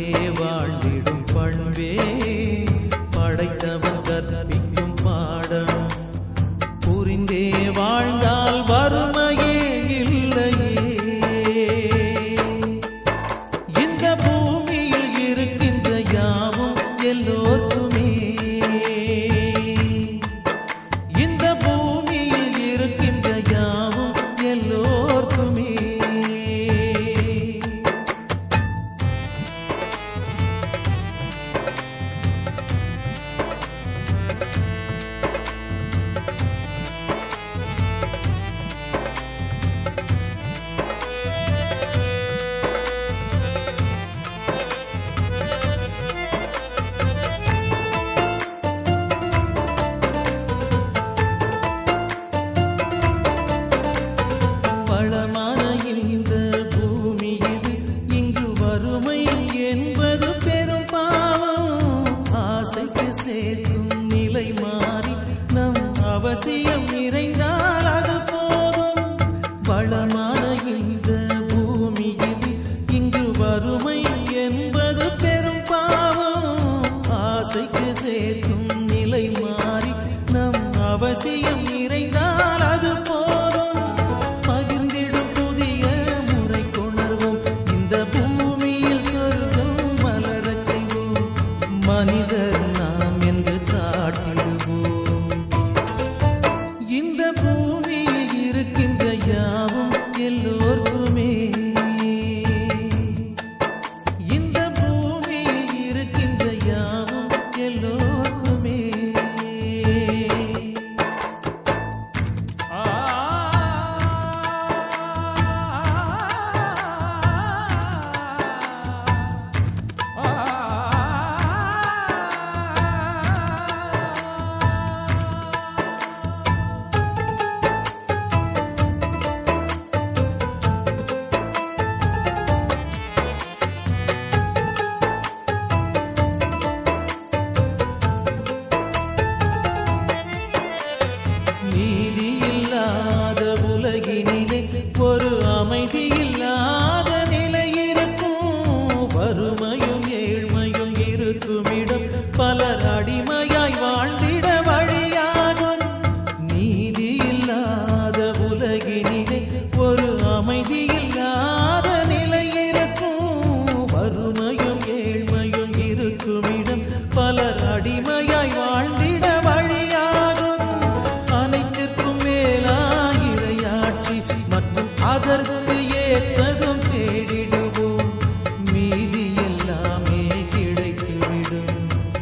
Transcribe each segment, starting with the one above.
பகிர்ந்தே வாழ்ந்திடும் பண்பே படைத்தவன் கற்பிக்கும் பாடம் புரிந்தே வாழ்ந்தால் வறுமையே இல்லையே இந்த பூமியில் இருக்கின்ற யாவும் எல்லோருக்குமே இந்த பூமியில் இருக்கின்ற யாவும் எல்லோருக்குமே வளமான இந்த பூமி இது இங்கு வறுமை என்பது பெரும் பாவம் ஆசைக்கு சேர்க்கும் நிலை மாறி நம் அவசியம் நிறைந்தால் அது போதும் வளமான இந்த பூமி இது இங்கு வறுமை என்பது பெரும் பாவம் ஆசைக்கு சேர்க்கும் நிலை மாறி நம் அவசியம் நிறைந்தால் அது போதும் பகிர்ந்திடும் புதிய முறை கொணர்வோம் இந்த பூமியில் சொர்க்கம் மலரச் செய்வோம் மனிதர் நாம் என்று காட்டிடுவோம் இந்த பூமியில் இருக்கின்ற யாவும் எல்லோருக்குமே இந்த பூமியில் இருக்கின்ற யாவும் எல்லோருக்குமே நீதி இல்லாத உலகினிலே ஒரு அமைதி இல்லாத நிலை இருக்கும் வறுமையும் ஏழ்மையும் இருக்குமிடம் பலர் அடிமையாய் வாழ்ந்திட வழியாகும் நீதி இல்லாத உலகினிலே ஒரு அமைதி இல்லாத நிலை இருக்கும் வறுமையும் ஏழ்மையும் இருக்குமிடம் பலர் அடிமையாய் வாழ்ந்திட வழியாகும் அனைத்திற்கும் மேலாயிரையாட்சி மற்றும் அதற்கு ஏற்றதும் தேடிடுவோம் மீதி எல்லாமே கிடைத்துவிடும்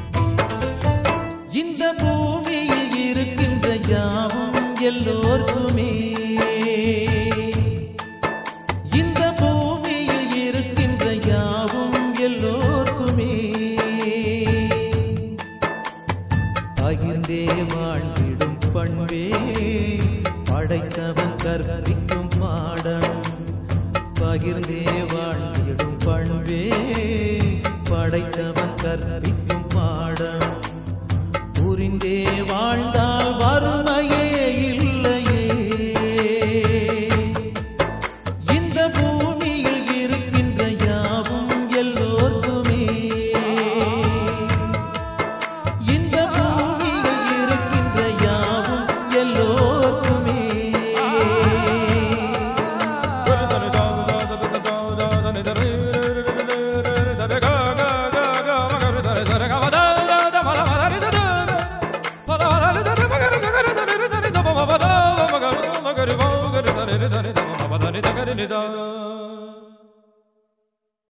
இந்த பூமியில் இருக்கின்ற யாவும் எல்லோருக்குமே இந்த பூமியில் இருக்கின்ற யாவும் எல்லோருக்குமே பகிர்ந்தே வாழ்ந்திடும் பண்பே படைத்தவன் கற்பிக்கும் பாடம் பகிர்ந்தே வாழ்ந்திடும் பண்பே படைத்தவன் கற்பிக்கும்